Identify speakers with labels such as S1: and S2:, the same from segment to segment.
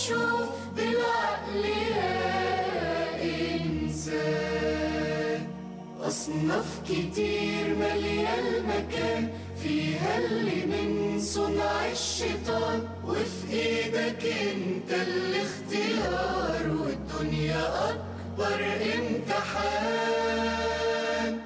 S1: شوف بالعقل يا إنسان أصناف كتير مالية المكان فيها اللي من صنع الشيطان وفي ايدك انت الاختيار والدنيا أكبر امتحان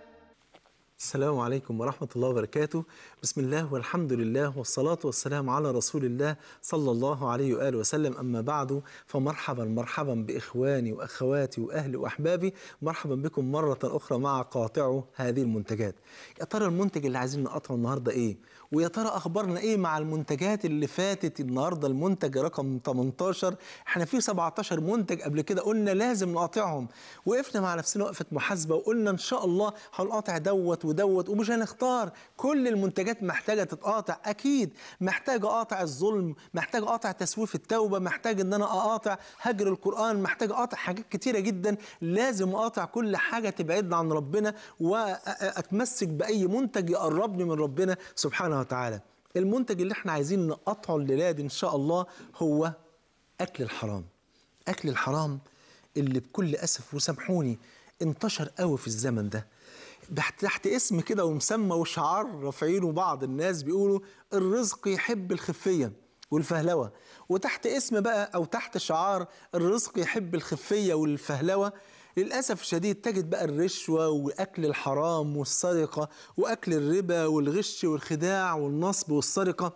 S2: السلام عليكم ورحمة الله وبركاته بسم الله والحمد لله والصلاة والسلام على رسول الله صلى الله عليه وآله وسلم أما بعد فمرحبا مرحبا بإخواني وأخواتي وأهلي وأحبابي مرحبا بكم مرة أخرى مع قاطع هذه المنتجات يا ترى المنتج اللي عايزين نقطعه النهاردة إيه ويا ترى أخبارنا إيه مع المنتجات اللي فاتت النهاردة المنتج رقم 18 احنا في 17 منتج قبل كده قلنا لازم نقاطعهم وقفنا مع نفسنا وقفة محاسبة وقلنا إن شاء الله هنقاطع دوت ودوت ومش هنختار كل المنتجات محتاجة تتقاطع أكيد محتاج أقاطع الظلم محتاج أقاطع تسويف التوبة محتاج إن أنا أقاطع هجر القرآن محتاج أقاطع حاجات كتيرة جدا لازم أقاطع كل حاجة تبعدنا عن ربنا وأتمسك بأي منتج يقربني من ربنا سبحانه وتعالى المنتج اللي احنا عايزين نقطعه الليلة دي إن شاء الله هو أكل الحرام أكل الحرام اللي بكل أسف وسامحوني انتشر قوي في الزمن ده تحت تحت اسم كده ومسمى وشعار رافعينه بعض الناس بيقولوا الرزق يحب الخفية والفهلوة وتحت اسم بقى أو تحت شعار الرزق يحب الخفية والفهلوة للأسف الشديد تجد بقى الرشوة وأكل الحرام والسرقة وأكل الربا والغش والخداع والنصب والسرقة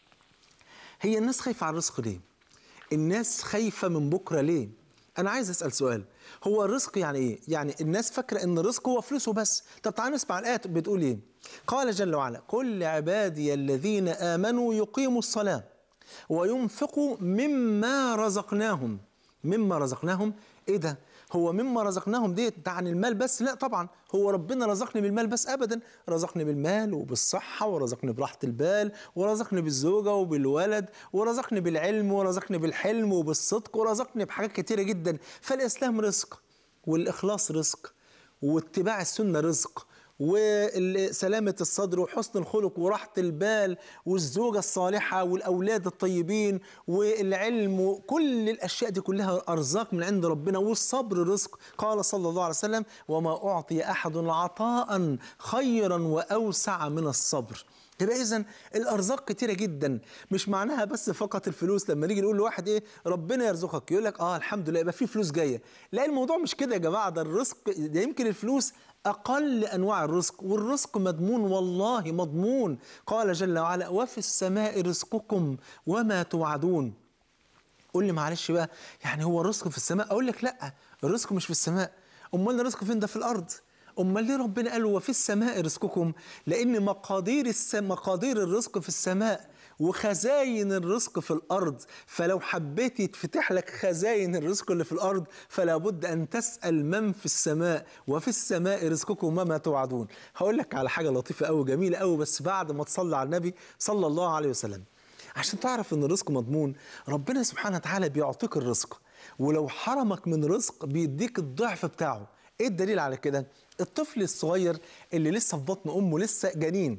S2: هي الناس خايفة على الرزق ليه؟ الناس خايفة من بكرة ليه؟ أنا عايز أسأل سؤال هو الرزق يعني إيه؟ يعني الناس فاكرة إن الرزق هو فلوسه بس طب تعالوا نسمع الآية بتقول إيه؟ قال جل وعلا قل لعبادي الذين آمنوا يقيموا الصلاة وينفقوا مما رزقناهم مما رزقناهم إيه ده؟ هو مما رزقناهم ديت ده عن المال بس لا طبعا هو ربنا رزقني بالمال بس ابدا رزقني بالمال وبالصحه ورزقني براحه البال ورزقني بالزوجه وبالولد ورزقني بالعلم ورزقني بالحلم وبالصدق ورزقني بحاجات كتيره جدا فالاسلام رزق والاخلاص رزق واتباع السنه رزق وسلامة الصدر وحسن الخلق وراحة البال والزوجة الصالحة والأولاد الطيبين والعلم وكل الأشياء دي كلها أرزاق من عند ربنا والصبر رزق قال صلى الله عليه وسلم وما أعطي أحد عطاء خيرا وأوسع من الصبر يبقى اذا الارزاق كتيره جدا مش معناها بس فقط الفلوس لما نيجي نقول لواحد ايه ربنا يرزقك يقول لك اه الحمد لله يبقى في فلوس جايه لا الموضوع مش كده يا جماعه ده الرزق ده يمكن الفلوس اقل انواع الرزق والرزق مضمون والله مضمون قال جل وعلا وفي السماء رزقكم وما توعدون قول لي معلش بقى يعني هو الرزق في السماء اقول لك لا الرزق مش في السماء امال الرزق فين ده في الارض امال ليه ربنا قال وفي السماء رزقكم لان مقادير السم... مقادير الرزق في السماء وخزاين الرزق في الارض فلو حبيت يتفتح لك خزاين الرزق اللي في الارض فلا بد ان تسال من في السماء وفي السماء رزقكم وما توعدون هقول لك على حاجه لطيفه قوي جميله قوي بس بعد ما تصلي على النبي صلى الله عليه وسلم عشان تعرف ان الرزق مضمون ربنا سبحانه وتعالى بيعطيك الرزق ولو حرمك من رزق بيديك الضعف بتاعه ايه الدليل على كده الطفل الصغير اللي لسه في بطن امه لسه جنين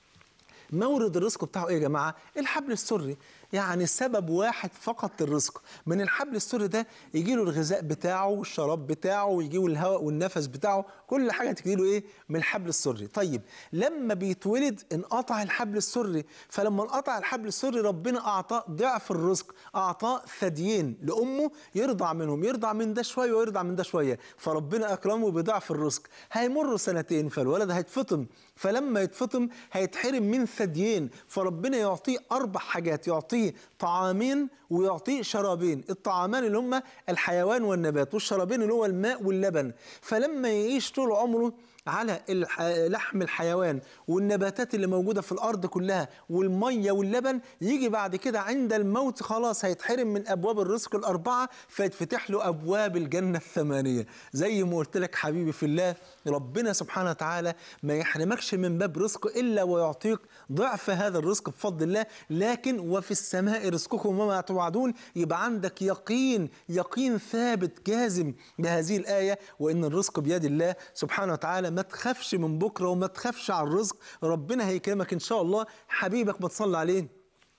S2: مورد الرزق بتاعه ايه يا جماعه الحبل السري يعني سبب واحد فقط للرزق من الحبل السري ده يجي له الغذاء بتاعه والشراب بتاعه ويجي له الهواء والنفس بتاعه كل حاجه تجي له ايه من الحبل السري طيب لما بيتولد انقطع الحبل السري فلما انقطع الحبل السري ربنا اعطاه ضعف الرزق اعطاه ثديين لامه يرضع منهم يرضع من ده شويه ويرضع من ده شويه فربنا اكرمه بضعف الرزق هيمر سنتين فالولد هيتفطم فلما يتفطم هيتحرم من ثديين فربنا يعطيه اربع حاجات يعطيه طعامين ويعطيه شرابين الطعامان اللي هم الحيوان والنبات والشرابين اللي هو الماء واللبن فلما يعيش طول عمره على الح- لحم الحيوان والنباتات اللي موجودة في الأرض كلها والمية واللبن يجي بعد كده عند الموت خلاص هيتحرم من أبواب الرزق الأربعة فيتفتح له أبواب الجنة الثمانية زي ما قلت لك حبيبي في الله ربنا سبحانه وتعالى ما يحرمكش من باب رزق إلا ويعطيك ضعف هذا الرزق بفضل الله لكن وفي السماء رزقكم وما توعدون يبقى عندك يقين يقين ثابت جازم بهذه الآية وإن الرزق بيد الله سبحانه وتعالى ما تخافش من بكرة وما تخافش على الرزق ربنا هيكرمك إن شاء الله حبيبك ما تصلي عليه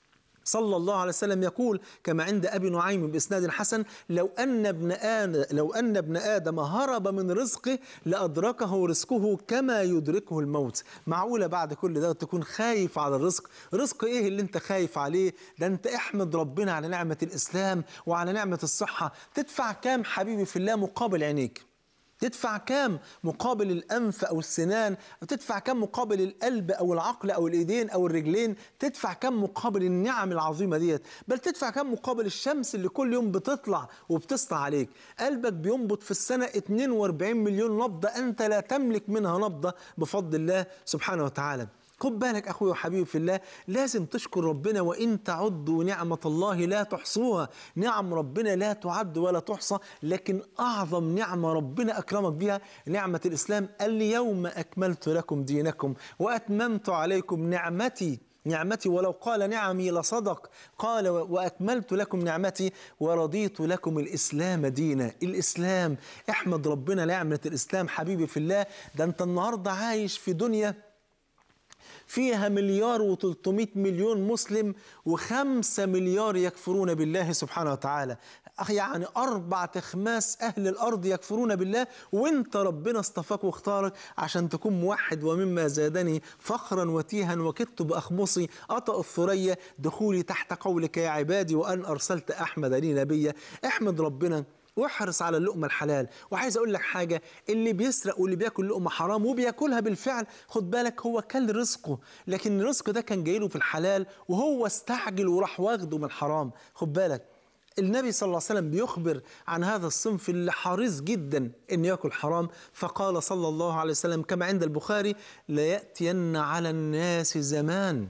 S2: صلى الله عليه وسلم يقول كما عند ابي نعيم باسناد حسن لو ان ابن آدم لو ان ابن ادم هرب من رزقه لادركه رزقه كما يدركه الموت معقوله بعد كل ده تكون خايف على الرزق رزق ايه اللي انت خايف عليه ده انت احمد ربنا على نعمه الاسلام وعلى نعمه الصحه تدفع كام حبيبي في الله مقابل عينيك تدفع كام مقابل الأنف أو السنان تدفع كام مقابل القلب أو العقل أو الإيدين أو الرجلين تدفع كام مقابل النعم العظيمة ديت بل تدفع كام مقابل الشمس اللي كل يوم بتطلع وبتسطع عليك قلبك بينبض في السنة 42 مليون نبضة أنت لا تملك منها نبضة بفضل الله سبحانه وتعالى خد بالك اخوي وحبيبي في الله لازم تشكر ربنا وان تعدوا نعمه الله لا تحصوها نعم ربنا لا تعد ولا تحصى لكن اعظم نعمه ربنا اكرمك بها نعمه الاسلام اليوم اكملت لكم دينكم واتممت عليكم نعمتي نعمتي ولو قال نعمي لصدق قال واكملت لكم نعمتي ورضيت لكم الاسلام دينا الاسلام احمد ربنا نعمه الاسلام حبيبي في الله ده انت النهارده عايش في دنيا فيها مليار و300 مليون مسلم وخمسة مليار يكفرون بالله سبحانه وتعالى يعني أربع تخماس أهل الأرض يكفرون بالله وانت ربنا اصطفاك واختارك عشان تكون موحد ومما زادني فخرا وتيها وكدت بأخمصي أطأ الثريا دخولي تحت قولك يا عبادي وأن أرسلت أحمد لي نبيا احمد ربنا واحرص على اللقمة الحلال وعايز أقول لك حاجة اللي بيسرق واللي بياكل لقمة حرام وبياكلها بالفعل خد بالك هو كل رزقه لكن الرزق ده كان جايله في الحلال وهو استعجل وراح واخده من الحرام خد بالك النبي صلى الله عليه وسلم بيخبر عن هذا الصنف اللي حريص جدا ان ياكل حرام فقال صلى الله عليه وسلم كما عند البخاري لياتين على الناس زمان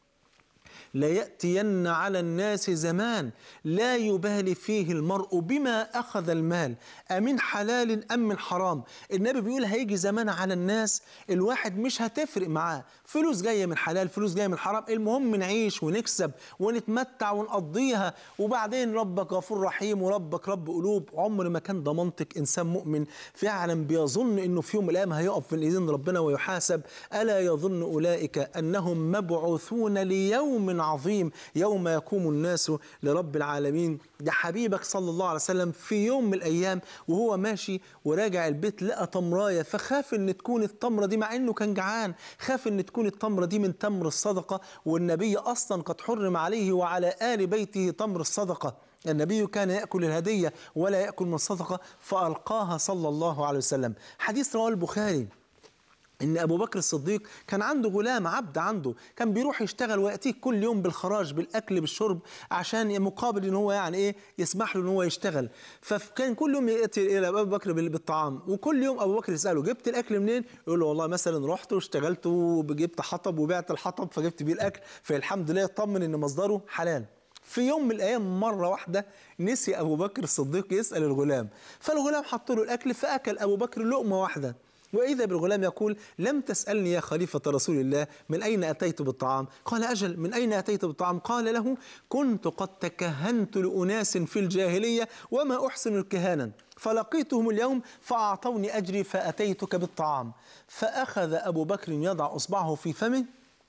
S2: ليأتين على الناس زمان لا يبالي فيه المرء بما أخذ المال أمن حلال أم من حرام النبي بيقول هيجي زمان على الناس الواحد مش هتفرق معاه فلوس جاية من حلال فلوس جاية من حرام المهم نعيش ونكسب ونتمتع ونقضيها وبعدين ربك غفور رحيم وربك رب قلوب عمر ما كان ده منطق إنسان مؤمن فعلا بيظن إنه في يوم من الأيام هيقف في إيدين ربنا ويحاسب ألا يظن أولئك أنهم مبعوثون ليوم عظيم يوم يقوم الناس لرب العالمين ده حبيبك صلى الله عليه وسلم في يوم من الأيام وهو ماشي وراجع البيت لقى تمراية فخاف إن تكون التمرة دي مع إنه كان جعان خاف إن تكون التمرة دي من تمر الصدقة والنبي أصلا قد حرم عليه وعلى آل بيته تمر الصدقة النبي كان يأكل الهدية ولا يأكل من الصدقة فألقاها صلى الله عليه وسلم حديث رواه البخاري ان ابو بكر الصديق كان عنده غلام عبد عنده كان بيروح يشتغل وياتيه كل يوم بالخراج بالاكل بالشرب عشان مقابل ان هو يعني ايه يسمح له ان هو يشتغل فكان كل يوم ياتي الى ابو بكر بالطعام وكل يوم ابو بكر يساله جبت الاكل منين يقول له والله مثلا رحت واشتغلت وجبت حطب وبعت الحطب فجبت بيه الاكل فالحمد لله يطمن ان مصدره حلال في يوم من الايام مره واحده نسي ابو بكر الصديق يسال الغلام فالغلام حط له الاكل فاكل ابو بكر لقمه واحده وإذا بالغلام يقول لم تسألني يا خليفة رسول الله من أين أتيت بالطعام قال أجل من أين أتيت بالطعام قال له كنت قد تكهنت لأناس في الجاهلية وما أحسن الكهانا فلقيتهم اليوم فأعطوني أجري فأتيتك بالطعام فأخذ أبو بكر يضع إصبعه في فمه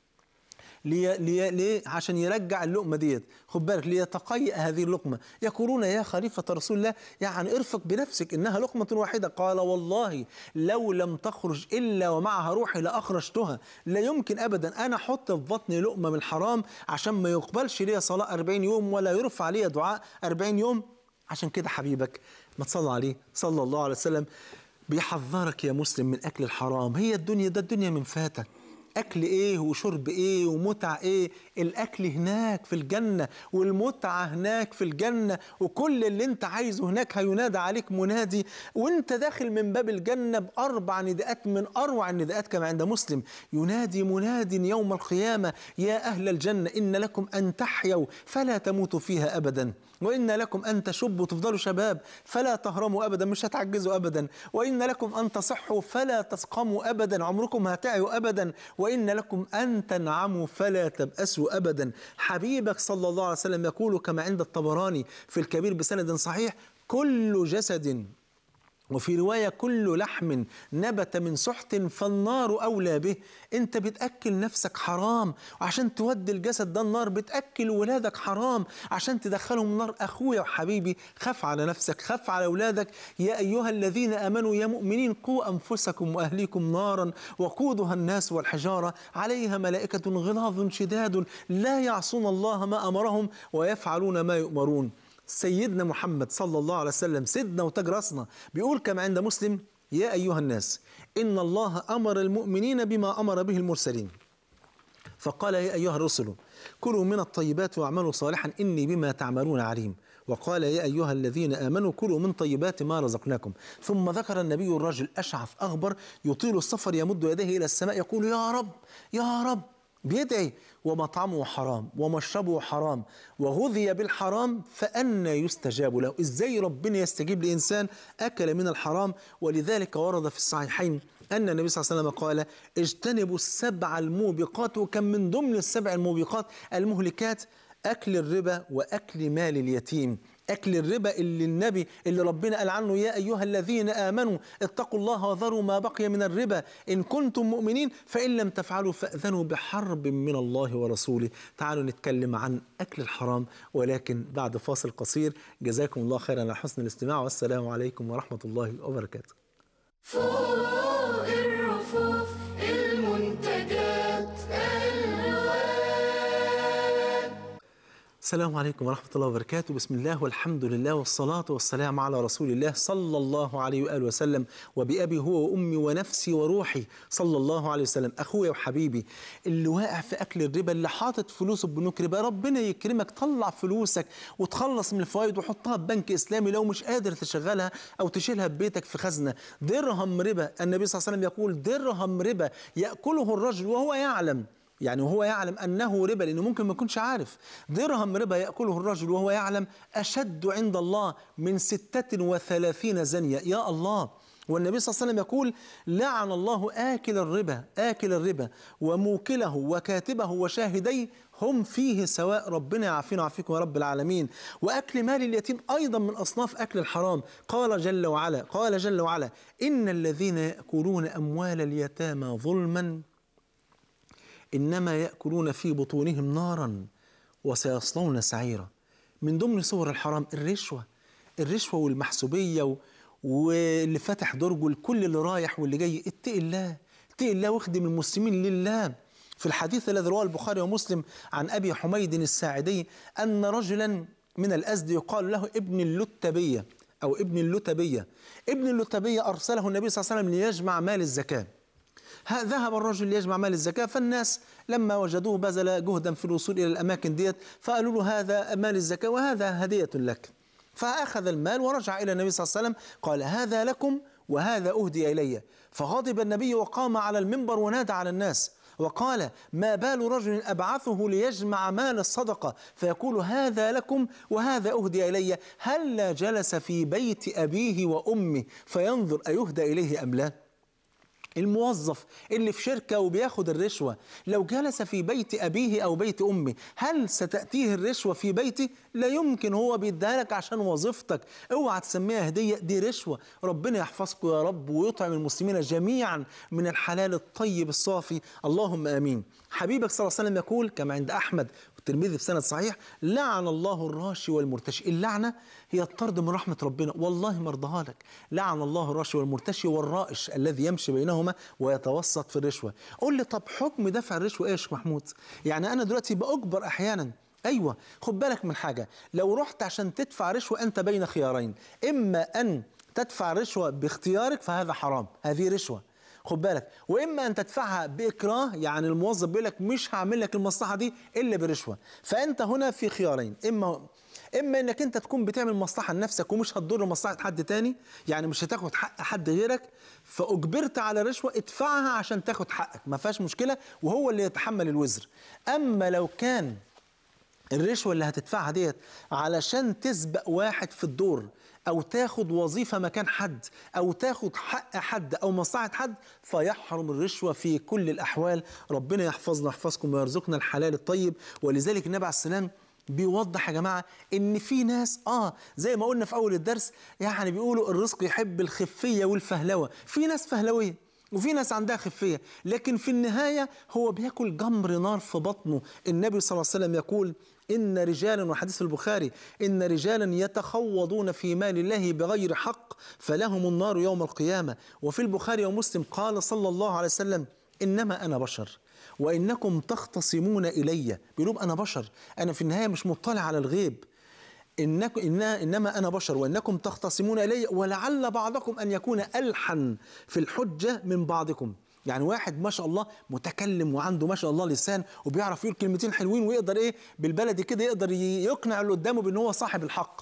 S2: لي لي ليه عشان يرجع اللقمة ديت خد بالك ليتقيأ هذه اللقمة يقولون يا خليفة رسول الله يعني ارفق بنفسك إنها لقمة واحدة قال والله لو لم تخرج إلا ومعها روحي لأخرجتها لا يمكن أبدا أنا أحط في بطني لقمة من حرام عشان ما يقبلش ليا صلاة 40 يوم ولا يرفع ليا دعاء 40 يوم عشان كده حبيبك ما تصلى عليه صلى الله عليه وسلم بيحذرك يا مسلم من أكل الحرام هي الدنيا ده الدنيا من فاتك أكل إيه وشرب إيه ومتع إيه الأكل هناك في الجنة والمتعة هناك في الجنة وكل اللي أنت عايزه هناك هينادى عليك منادي وأنت داخل من باب الجنة بأربع نداءات من أروع النداءات كما عند مسلم ينادي مناد يوم القيامة يا أهل الجنة إن لكم أن تحيوا فلا تموتوا فيها أبدا وإن لكم أن تشبوا تفضلوا شباب فلا تهرموا أبدا مش هتعجزوا أبدا وإن لكم أن تصحوا فلا تسقموا أبدا عمركم هتعيوا أبدا وإن لكم أن تنعموا فلا تبأسوا أبدا حبيبك صلى الله عليه وسلم يقول كما عند الطبراني في الكبير بسند صحيح كل جسد وفي رواية كل لحم نبت من سحت فالنار أولى به أنت بتأكل نفسك حرام وعشان تودي الجسد ده النار بتأكل ولادك حرام عشان تدخلهم النار أخويا وحبيبي خاف على نفسك خاف على أولادك يا أيها الذين آمنوا يا مؤمنين قوا أنفسكم وأهليكم نارا وقودها الناس والحجارة عليها ملائكة غلاظ شداد لا يعصون الله ما أمرهم ويفعلون ما يؤمرون سيدنا محمد صلى الله عليه وسلم سيدنا وتاج راسنا بيقول كما عند مسلم يا أيها الناس إن الله أمر المؤمنين بما أمر به المرسلين فقال يا أيها الرسل كلوا من الطيبات واعملوا صالحا إني بما تعملون عليم وقال يا أيها الذين آمنوا كلوا من طيبات ما رزقناكم ثم ذكر النبي الرجل أشعث أغبر يطيل السفر يمد يديه إلى السماء يقول يا رب يا رب بيدعي ومطعمه حرام ومشربه حرام وغذي بالحرام فأنا يستجاب له إزاي ربنا يستجيب لإنسان أكل من الحرام ولذلك ورد في الصحيحين أن النبي صلى الله عليه وسلم قال اجتنبوا السبع الموبقات وكم من ضمن السبع الموبقات المهلكات أكل الربا وأكل مال اليتيم أكل الربا اللي النبي اللي ربنا قال عنه يا أيها الذين آمنوا اتقوا الله وذروا ما بقي من الربا إن كنتم مؤمنين فإن لم تفعلوا فأذنوا بحرب من الله ورسوله تعالوا نتكلم عن أكل الحرام ولكن بعد فاصل قصير جزاكم الله خيرا على حسن الاستماع والسلام عليكم ورحمة الله وبركاته
S1: فوق الرفوف المنتجات الوان
S2: السلام عليكم ورحمة الله وبركاته بسم الله والحمد لله والصلاة والسلام على رسول الله صلى الله عليه وآله وسلم وبأبي هو وأمي ونفسي وروحي صلى الله عليه وسلم أخويا وحبيبي اللي واقع في أكل الربا اللي حاطط فلوسه ببنوك ربا ربنا يكرمك طلع فلوسك وتخلص من الفوائد وحطها ببنك إسلامي لو مش قادر تشغلها أو تشيلها ببيتك في خزنة درهم ربا النبي صلى الله عليه وسلم يقول درهم ربا يأكله الرجل وهو يعلم يعني وهو يعلم أنه ربا لأنه ممكن ما يكونش عارف درهم ربا يأكله الرجل وهو يعلم أشد عند الله من ستة وثلاثين زنية يا الله والنبي صلى الله عليه وسلم يقول لعن الله آكل الربا آكل الربا وموكله وكاتبه وشاهديه هم فيه سواء ربنا يعافينا ويعافيكم يا رب العالمين وأكل مال اليتيم أيضا من أصناف أكل الحرام قال جل وعلا قال جل وعلا إن الذين يأكلون أموال اليتامى ظلما إنما يأكلون في بطونهم نارا وسيصلون سعيرا من ضمن صور الحرام الرشوة الرشوة والمحسوبية و... واللي فاتح درجه الكل اللي رايح واللي جاي اتق الله اتق الله واخدم المسلمين لله في الحديث الذي رواه البخاري ومسلم عن أبي حميد الساعدي أن رجلا من الأزد يقال له ابن اللتبية أو ابن اللتبية ابن اللتبية أرسله النبي صلى الله عليه وسلم ليجمع مال الزكاة ها- ذهب الرجل ليجمع مال الزكاة فالناس لما وجدوه بذل جهدا في الوصول إلى الأماكن ديت فقالوا له هذا مال الزكاة وهذا هدية لك فأخذ المال ورجع إلى النبي صلى الله عليه وسلم قال هذا لكم وهذا أهدي إلي فغضب النبي وقام على المنبر ونادى على الناس وقال ما بال رجل أبعثه ليجمع مال الصدقة فيقول هذا لكم وهذا أهدي إلي هلا جلس في بيت أبيه وأمه فينظر أيهدى إليه أم لا الموظف اللي في شركة وبياخد الرشوة لو جلس في بيت أبيه أو بيت أمه هل ستأتيه الرشوة في بيته؟ لا يمكن هو بيديها لك عشان وظيفتك اوعى تسميها هدية دي رشوة ربنا يحفظكم يا رب ويطعم المسلمين جميعا من الحلال الطيب الصافي اللهم آمين حبيبك صلى الله عليه وسلم يقول كما عند أحمد والترمذي بسند صحيح لعن الله الراشي والمرتشي اللعنة هي الطرد من رحمة ربنا والله ما ارضاها لك لعن الله الراشي والمرتشي والرائش الذي يمشي بينهما ويتوسط في الرشوة قول لي طب حكم دفع الرشوة ايه يا شيخ محمود يعني أنا دلوقتي بأجبر أحيانا أيوة خد بالك من حاجة لو رحت عشان تدفع رشوة أنت بين خيارين إما أن تدفع رشوة باختيارك فهذا حرام هذه رشوة خد بالك واما ان تدفعها باكراه يعني الموظف بيقول لك مش هعمل لك المصلحه دي الا برشوه فانت هنا في خيارين اما اما انك انت تكون بتعمل مصلحه لنفسك ومش هتضر مصلحه حد تاني يعني مش هتاخد حق حد غيرك فاجبرت على رشوه ادفعها عشان تاخد حقك ما فيهاش مشكله وهو اللي يتحمل الوزر اما لو كان الرشوة اللي هتدفعها ديت علشان تسبق واحد في الدور أو تاخد وظيفة مكان حد أو تاخد حق حد أو مصلحة حد فيحرم الرشوة في كل الأحوال ربنا يحفظنا ويحفظكم ويرزقنا الحلال الطيب ولذلك النبي عليه السلام بيوضح يا جماعه ان في ناس اه زي ما قلنا في اول الدرس يعني بيقولوا الرزق يحب الخفيه والفهلوه في ناس فهلويه وفي ناس عندها خفيه لكن في النهايه هو بياكل جمر نار في بطنه النبي صلى الله عليه وسلم يقول إن رجالا وحديث البخاري إن رجالا يتخوضون في مال الله بغير حق فلهم النار يوم القيامة وفي البخاري ومسلم قال صلى الله عليه وسلم إنما أنا بشر وإنكم تختصمون إلي بيقولوا أنا بشر أنا في النهاية مش مطلع على الغيب إنكم إن إنما أنا بشر وإنكم تختصمون إلي ولعل بعضكم أن يكون ألحن في الحجة من بعضكم يعني واحد ما شاء الله متكلم وعنده ما شاء الله لسان وبيعرف يقول كلمتين حلوين ويقدر ايه بالبلدي كده يقدر يقنع اللي قدامه بان هو صاحب الحق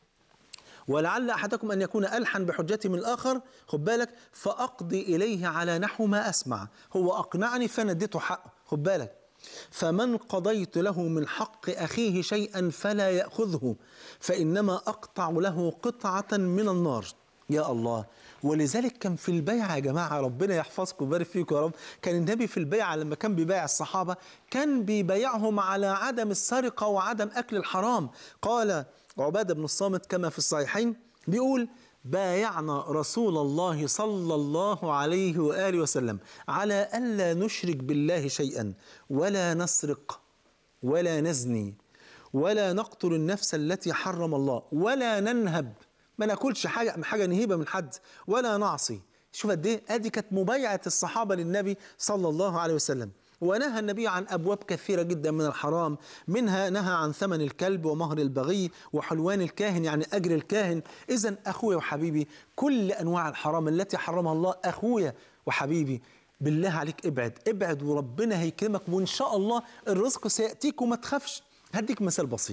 S2: ولعل احدكم ان يكون الحن بحجته من الاخر خد بالك فاقضي اليه على نحو ما اسمع هو اقنعني فانا اديته حق خد بالك فمن قضيت له من حق اخيه شيئا فلا ياخذه فانما اقطع له قطعه من النار يا الله ولذلك كان في البيعة يا جماعة ربنا يحفظكم ويبارك فيكم يا رب كان النبي في البيعة لما كان بيبايع الصحابة كان بيبايعهم على عدم السرقة وعدم أكل الحرام قال عبادة بن الصامت كما في الصحيحين بيقول بايعنا رسول الله صلى الله عليه وآله وسلم على ألا نشرك بالله شيئا ولا نسرق ولا نزني ولا نقتل النفس التي حرم الله ولا ننهب ما ناكلش حاجه حاجه نهيبه من حد ولا نعصي شوف قد ايه ادي كانت مبايعه الصحابه للنبي صلى الله عليه وسلم ونهى النبي عن ابواب كثيره جدا من الحرام منها نهى عن ثمن الكلب ومهر البغي وحلوان الكاهن يعني اجر الكاهن اذا اخويا وحبيبي كل انواع الحرام التي حرمها الله اخويا وحبيبي بالله عليك ابعد ابعد وربنا هيكرمك وان شاء الله الرزق سياتيك وما تخافش هديك مثال بسيط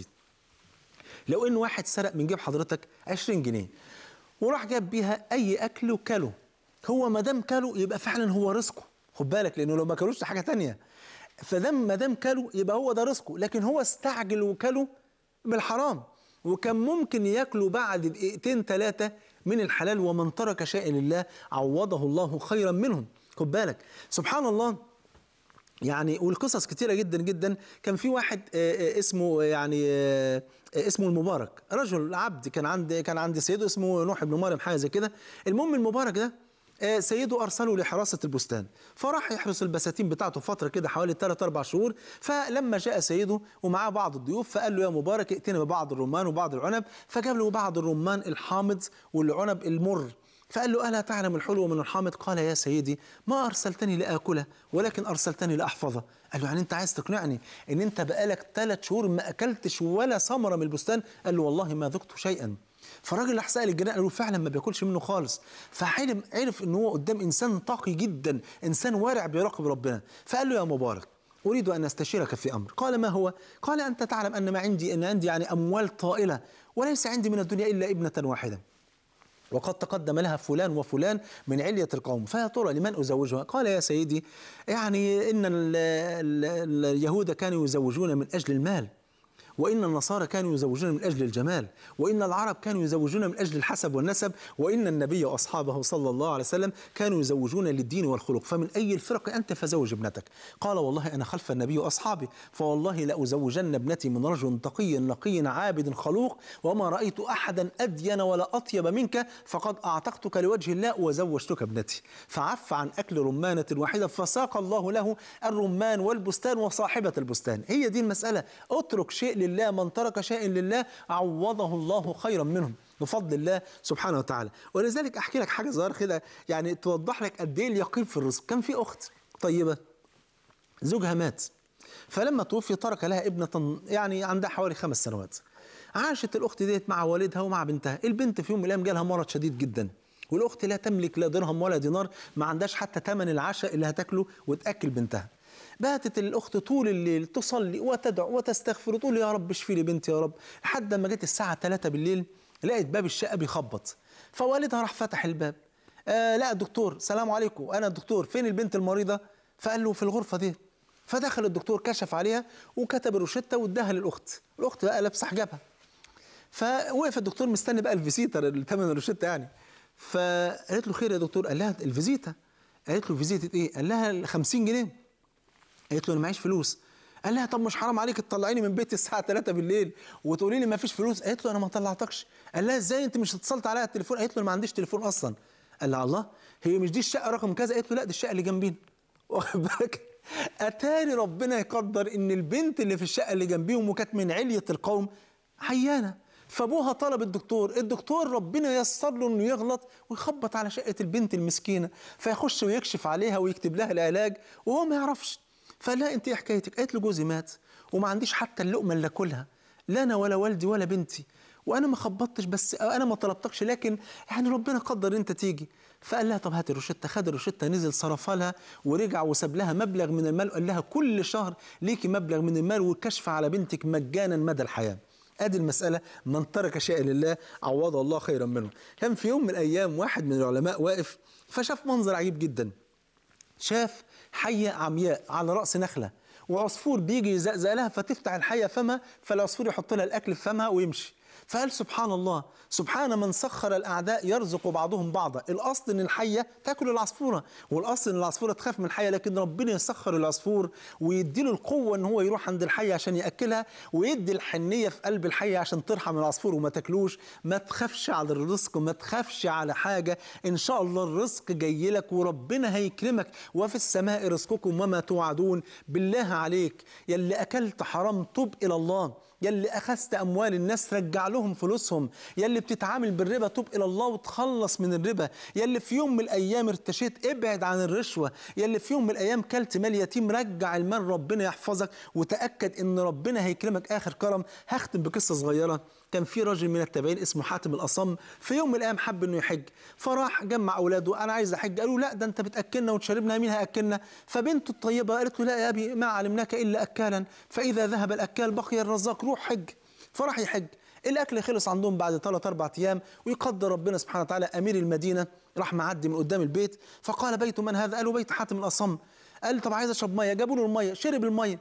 S2: لو ان واحد سرق من جيب حضرتك 20 جنيه وراح جاب بيها اي اكل وكله هو ما دام كله يبقى فعلا هو رزقه خد بالك لانه لو ما كلوش ده حاجه تانية فدام ما دام كله يبقى هو ده رزقه لكن هو استعجل وكله بالحرام وكان ممكن ياكله بعد دقيقتين ثلاثه من الحلال ومن ترك شيئا لله عوضه الله خيرا منهم خد بالك سبحان الله يعني والقصص كتيره جدا جدا كان في واحد آه، آه، اسمه يعني آه، آه، اسمه المبارك رجل عبد كان عند كان عند سيده اسمه نوح بن مريم حاجه زي كده المهم المبارك ده آه، سيده ارسله لحراسه البستان فراح يحرس البساتين بتاعته فتره كده حوالي 3 4 شهور فلما جاء سيده ومعاه بعض الضيوف فقال له يا مبارك ائتنا ببعض الرمان وبعض العنب فجاب له بعض الرمان الحامض والعنب المر فقال له ألا تعلم الحلو من الحامض قال يا سيدي ما أرسلتني لآكله ولكن أرسلتني لأحفظه قال له يعني أنت عايز تقنعني إن أنت بقالك ثلاث شهور ما أكلتش ولا ثمرة من البستان قال له والله ما ذقت شيئا فالراجل راح سأل الجيران قال له فعلا ما بياكلش منه خالص فحلم عرف ان هو قدام انسان تقي جدا انسان وارع بيراقب ربنا فقال له يا مبارك أريد أن أستشيرك في أمر قال ما هو؟ قال أنت تعلم أن ما عندي أن عندي يعني أموال طائلة وليس عندي من الدنيا إلا ابنة واحدة وقد تقدم لها فلان وفلان من علية القوم فيا ترى لمن أزوجها قال يا سيدي يعني إن ال ال اليهود كانوا يزوجون من أجل المال وإن النصارى كانوا يزوجون من أجل الجمال وإن العرب كانوا يزوجون من أجل الحسب والنسب وإن النبي وأصحابه صلى الله عليه وسلم كانوا يزوجون للدين والخلق فمن أي الفرق أنت فزوج ابنتك قال والله أنا خلف النبي وأصحابي فوالله لأزوجن ابنتي من رجل تقي نقي عابد خلوق وما رأيت أحدا أدين ولا أطيب منك فقد أعتقتك لوجه الله وزوجتك ابنتي فعف عن أكل رمانة واحدة فساق الله له الرمان والبستان وصاحبة البستان هي دي المسألة اترك شيء لله من ترك شيء لله عوضه الله خيرا منهم بفضل الله سبحانه وتعالى ولذلك احكي لك حاجه صغيره كده يعني توضح لك قد ايه اليقين في الرزق كان في اخت طيبه زوجها مات فلما توفي ترك لها ابنة يعني عندها حوالي خمس سنوات عاشت الأخت ديت مع والدها ومع بنتها البنت في يوم من الأيام جالها مرض شديد جدا والأخت لا تملك لا درهم ولا دينار ما عندهاش حتى ثمن العشاء اللي هتاكله وتأكل بنتها باتت الأخت طول الليل تصلي وتدعو وتستغفر وتقول يا رب اشفي لي بنتي يا رب لحد ما جت الساعة 3 بالليل لقيت باب الشقة بيخبط فوالدها راح فتح الباب آه لا دكتور سلام عليكم أنا الدكتور فين البنت المريضة فقال له في الغرفة دي فدخل الدكتور كشف عليها وكتب الروشته واداها للاخت الاخت بقى لابسه حجابها فوقف الدكتور مستني بقى الفيزيتا اللي ثمن الروشته يعني فقالت له خير يا دكتور قال لها الفيزيتا قالت له فيزيتا ايه قال لها 50 جنيه قالت له انا معيش فلوس قال لها طب مش حرام عليك تطلعيني من بيتي الساعه 3 بالليل وتقولي لي ما فيش فلوس قالت له انا ما طلعتكش قال لها ازاي انت مش اتصلت عليا على التليفون قالت له أنا ما عنديش تليفون اصلا قال لها الله هي مش دي الشقه رقم كذا قالت له لا دي الشقه اللي جنبينا واخد بالك اتاري ربنا يقدر ان البنت اللي في الشقه اللي جنبيهم وكانت من عليه القوم عيانه فابوها طلب الدكتور الدكتور ربنا يسر له انه يغلط ويخبط على شقه البنت المسكينه فيخش ويكشف عليها ويكتب لها العلاج وهو ما يعرفش فقال لها انت ايه حكايتك قالت له جوزي مات وما عنديش حتى اللقمه اللي اكلها لا انا ولا والدي ولا بنتي وانا ما خبطتش بس انا ما طلبتكش لكن يعني ربنا قدر انت تيجي فقال لها طب هات الروشته خد الروشته نزل صرفها لها ورجع وساب لها مبلغ من المال وقال لها كل شهر ليكي مبلغ من المال والكشف على بنتك مجانا مدى الحياه ادي المساله من ترك شيئا لله عوضه الله خيرا منه كان في يوم من الايام واحد من العلماء واقف فشاف منظر عجيب جدا شاف حيه عمياء على راس نخله وعصفور بيجي يزقزق لها فتفتح الحيه فمها فالعصفور يحط لها الاكل في فمها ويمشي فقال سبحان الله سبحان من سخر الاعداء يرزق بعضهم بعضا الاصل ان الحيه تاكل العصفوره والاصل ان العصفوره تخاف من الحيه لكن ربنا يسخر العصفور ويديله القوه ان هو يروح عند الحيه عشان ياكلها ويدي الحنيه في قلب الحيه عشان ترحم العصفور وما تاكلوش ما تخافش على الرزق وما تخافش على حاجه ان شاء الله الرزق جاي لك وربنا هيكرمك وفي السماء رزقكم وما توعدون بالله عليك يلي اكلت حرام توب الى الله يلي اخذت اموال الناس رجع لهم فلوسهم يلي بتتعامل بالربا توب الى الله وتخلص من الربا يلي في يوم من الايام ارتشيت ابعد عن الرشوه يلي في يوم من الايام كلت مال يتيم رجع المال ربنا يحفظك وتاكد ان ربنا هيكرمك اخر كرم هختم بقصه صغيره كان في راجل من التابعين اسمه حاتم الاصم في يوم من الايام حب انه يحج فراح جمع اولاده انا عايز احج قالوا لا ده انت بتاكلنا وتشربنا مين هياكلنا فبنته الطيبه قالت له لا يا ابي ما علمناك الا اكالا فاذا ذهب الاكال بقي الرزاق روح حج فراح يحج الاكل خلص عندهم بعد ثلاث اربع ايام ويقدر ربنا سبحانه وتعالى امير المدينه راح معدي من قدام البيت فقال بيت من هذا قالوا بيت حاتم الاصم قال طب عايز اشرب ميه جابوا له الميه شرب الميه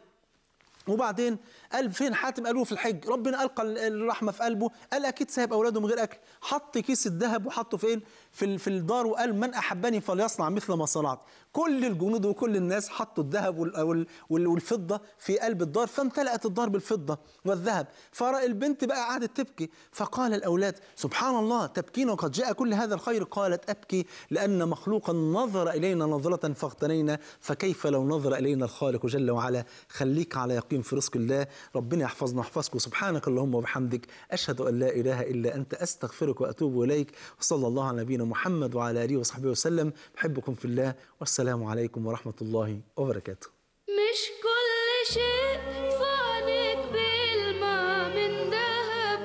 S2: وبعدين قال فين حاتم قالوه في الحج ربنا القى الرحمه في قلبه قال اكيد سايب اولاده من غير اكل حط كيس الذهب وحطه فين في ال- في الدار وقال من احبني فليصنع مثل ما صنعت كل الجنود وكل الناس حطوا الذهب وال- وال- وال- والفضه في قلب الدار فامتلأت الدار بالفضه والذهب فالبنت بقى قعدت تبكي فقال الاولاد سبحان الله تبكين وقد جاء كل هذا الخير قالت ابكي لان مخلوقا نظر الينا نظره فاغتنينا فكيف لو نظر الينا الخالق جل وعلا خليك على يقين في رزق الله ربنا يحفظنا ويحفظكم سبحانك اللهم وبحمدك اشهد ان لا اله الا انت استغفرك واتوب اليك وصلى الله على نبينا محمد وعلى اله وصحبه وسلم بحبكم في الله والسلام عليكم ورحمه الله وبركاته
S1: مش كل شيء فانك بيلمع من ذهب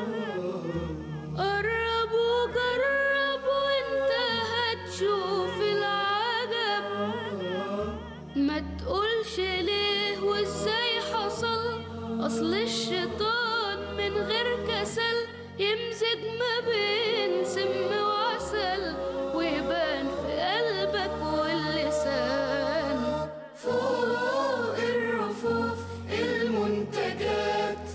S1: قرب وجرب وانت هتشوف العجب ما تقولش ليه وازاي حصل اصل الشيطان من غير كسل يمزج ما بين سم وعسل ويبان في قلبك واللسان فوق الرفوف المنتجات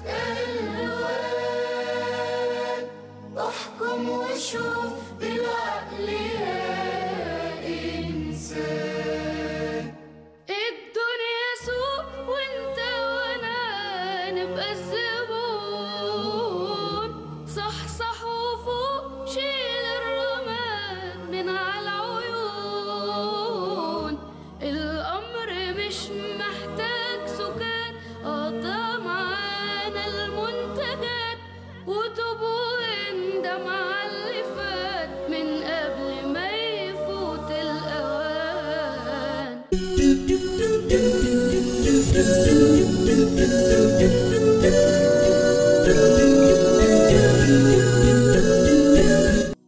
S1: الوان احكم وشوف بالعقل يا انسان الدنيا سوق وانت وانا نبقى الزبون صح صح وفوق شيل الرماد من على العيون الامر مش محتاج سكات قضى معانا المنتجات وتوب واندم على اللي فات من قبل ما يفوت الاوان